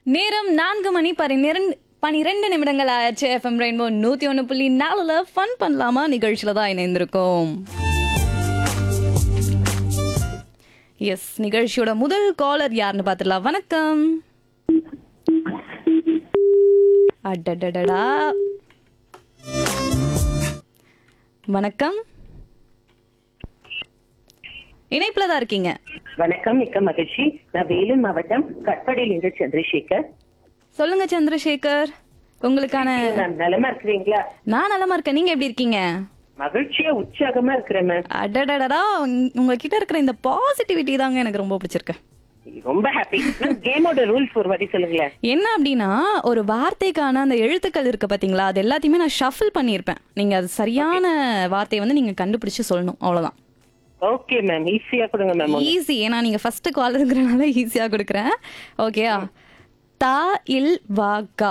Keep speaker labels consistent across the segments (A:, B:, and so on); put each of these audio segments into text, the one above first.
A: நேரம் நான்கு மணி பன்னிரண்டு பனிரெண்டு நிமிடங்கள் ஆயிடுச்சு எஃப்எம் ரெயின்போ நூத்தி ஒன்று புள்ளி நாலுல ஃபன் பண்ணலாமா நிகழ்ச்சியில தான் இணைந்திருக்கோம் எஸ் நிகழ்ச்சியோட முதல் காலர் யாருன்னு பார்த்துடலாம் வணக்கம் அடடடடா வணக்கம் இணைப்புல தான் இருக்கீங்க
B: வணக்கம் மிக்க மகிழ்ச்சி நான் வேலூர் மாவட்டம் கட்படியில் இருந்து சந்திரசேகர்
A: சொல்லுங்க சந்திரசேகர் உங்களுக்கான
B: நான் நலமா இருக்கிறீங்களா
A: நான் நலமா இருக்கேன் நீங்க எப்படி இருக்கீங்க
B: மகிழ்ச்சியா உற்சாகமா இருக்கிறேன் மேம்
A: அடடடடா உங்க- உங்ககிட்ட இருக்கிற இந்த பாசிட்டிவிட்டி தாங்க எனக்கு ரொம்ப பிடிச்சிருக்கு
B: ரொம்ப ஹாப்பி கேமோட ரூல்ஸ் ஒரு வாட்டி சொல்லுங்களேன்
A: என்ன அப்படின்னா ஒரு வார்த்தைக்கான அந்த எழுத்துக்கள் இருக்கு பாத்தீங்களா அது எல்லாத்தையுமே நான் ஷஃபில் பண்ணியிருப்பேன் நீங்க அது சரியான வார்த்தையை வந்து நீங்க கண்டுபிடிச்சு சொல்லணும் அவ்வளவுதான்
B: ஓகே மேம் ஈஸியா கொடுங்க மேம்
A: ஈஸி ஏன்னா நீங்க ஃபர்ஸ்ட் கால் இருக்கிறனால ஈஸியா கொடுக்குறேன் ஓகேயா தா இல் வா கா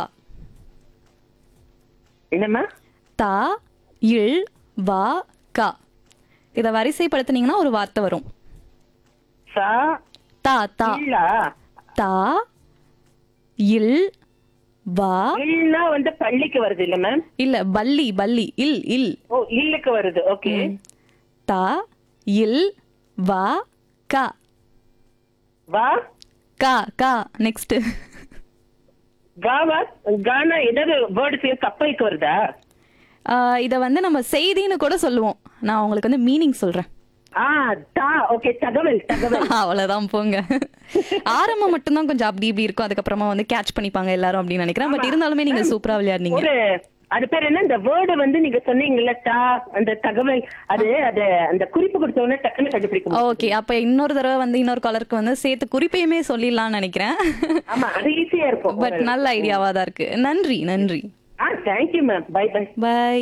B: என்னம்மா
A: தா இல் வா கா இதை வரிசைப்படுத்துனீங்கன்னா ஒரு வார்த்தை வரும்
B: சா
A: தா தா
B: இல்லா
A: தா இல் வா
B: இல்லா வந்து பள்ளிக்கு வருது இல்ல மேம்
A: இல்ல பல்லி பல்லி இல் இல்
B: ஓ இல்லுக்கு வருது ஓகே
A: தா இல் வா கா
B: வா
A: கா கா நெக்ஸ்ட்
B: காவா கானா ஏதாவது வேர்டு கப்பலுக்கு வருதா
A: இத வந்து நம்ம செய்தின்னு கூட சொல்லுவோம் நான் உங்களுக்கு வந்து மீனிங் சொல்றேன்
B: ஆ தா ஓகே தகவல் தகவல்
A: அவ்வளவுதான் போங்க ஆரம்பம் மட்டும்தான் கொஞ்சம் அப்படி இப்படி இருக்கும் அதுக்கப்புறமா வந்து கேட்ச் பண்ணிப்பாங்க எல்லாரும் அப்படின்னு நினைக்கிறேன் பட் இருந்தாலுமே நீங்க சூப்பரா விளையாடுனீங்க
B: ஒரு அது பேர் என்ன இந்த வேர்டு வந்து நீங்க சொன்னீங்கல்ல தா அந்த தகவல் அது அது அந்த குறிப்பு கொடுத்த உடனே டக்குன்னு கண்டுபிடிக்க முடியும்
A: ஓகே அப்ப இன்னொரு தடவை வந்து இன்னொரு காலருக்கு வந்து சேர்த்து குறிப்பையுமே சொல்லிடலாம்னு நினைக்கிறேன்
B: ஆமா அது ஈஸியா இருக்கும்
A: பட் நல்ல ஐடியாவா தான் இருக்கு நன்றி நன்றி
B: ஆ thank you ma'am bye bye
A: bye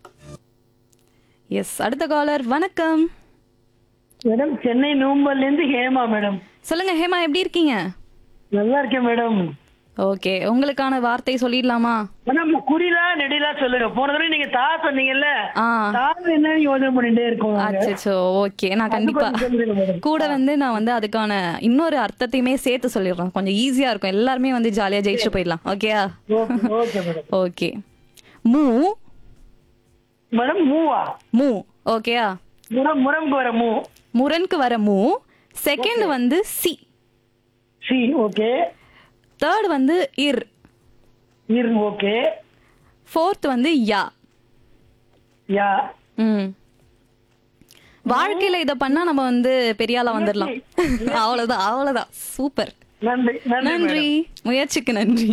A: yes அடுத்த காலர் வணக்கம்
C: மேடம் சென்னை நூம்பல்ல இருந்து ஹேமா மேடம்
A: சொல்லுங்க ஹேமா எப்படி இருக்கீங்க
C: நல்லா இருக்கேன் மேடம்
A: ஓகே உங்களுக்கான வார்த்தை சொல்லிடலாமா
C: மேடம் குறிலா நெடிலா சொல்லுங்க போன தடவை நீங்க தா சொன்னீங்கல்ல
A: ஆ
C: தா என்ன யோசனை பண்ணிட்டே இருக்கோம் நாங்க.
A: அச்சோ ஓகே நான் கண்டிப்பா
C: கொஞ்சம் சொல்லுங்க மேடம்
A: கூட வந்து நான் வந்து அதுக்கான இன்னொரு அர்த்தத்தையுமே சேர்த்து சொல்லிடுறேன் கொஞ்சம் ஈஸியா இருக்கும் எல்லாருமே வந்து ஜாலியா ஜெயிச்சுட்டு போயிடலாம் ஓகேயா
C: ஓகே ஓகே மேடம்
A: ஓகே மூ
C: மேடம் மூவா
A: மூ ஓகேயா
C: முரம் முரம்க்கு வர மூ
A: முரனுக்கு வர மூ செகண்ட் வந்து சி
C: சி ஓகே
A: தேர்ட் வந்து இர்
C: இர் ஓகே
A: ஃபோர்த் வந்து யா
C: யா
A: ம் வாழ்க்கையில இத பண்ணா நம்ம வந்து பெரிய ஆளா வந்துடலாம் அவ்வளவுதான் அவ்வளவுதான் சூப்பர்
C: நன்றி நன்றி
A: நன்றி முயற்சிக்கு நன்றி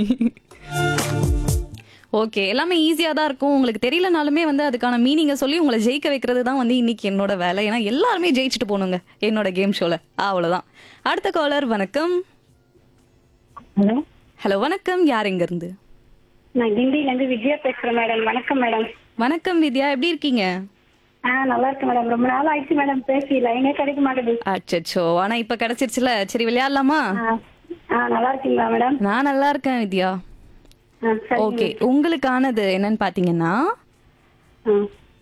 A: ஓகே எல்லாமே ஈஸியா தான் இருக்கும் உங்களுக்கு தெரியலனாலுமே வந்து அதுக்கான மீனிங்கை சொல்லி உங்களை ஜெயிக்க வைக்கிறது தான் வந்து இன்னைக்கு என்னோட வேலை ஏன்னா எல்லாருமே ஜெயிச்சுட்டு போகணுங்க என்னோட கேம் ஷோல அவ்வளவுதான் அடுத்த காலர் வணக்கம்
D: ஹலோ
A: ஹலோ வணக்கம் யார் எங்க இருந்து
D: நான் கிண்டில இருந்து விஜயா பேசுறேன் மேடம் வணக்கம் மேடம்
A: வணக்கம் வித்யா எப்படி இருக்கீங்க
D: ஆ நல்லா இருக்கு மேடம் ரொம்ப நாள் ஆயிடுச்சு மேடம் பேசி லைனே கிடைக்க மாட்டேது
A: அச்சச்சோ ஆனா இப்ப கிடைச்சிருச்சுல சரி விளையாடலாமா
D: ஆ ஆ நல்லா இருக்கீங்களா மேடம்
A: நான் நல்லா இருக்கேன் வித்யா
D: ஆ சரி
A: ஓகே உங்களுக்கானது என்னன்னு பாத்தீங்கன்னா
D: ஆ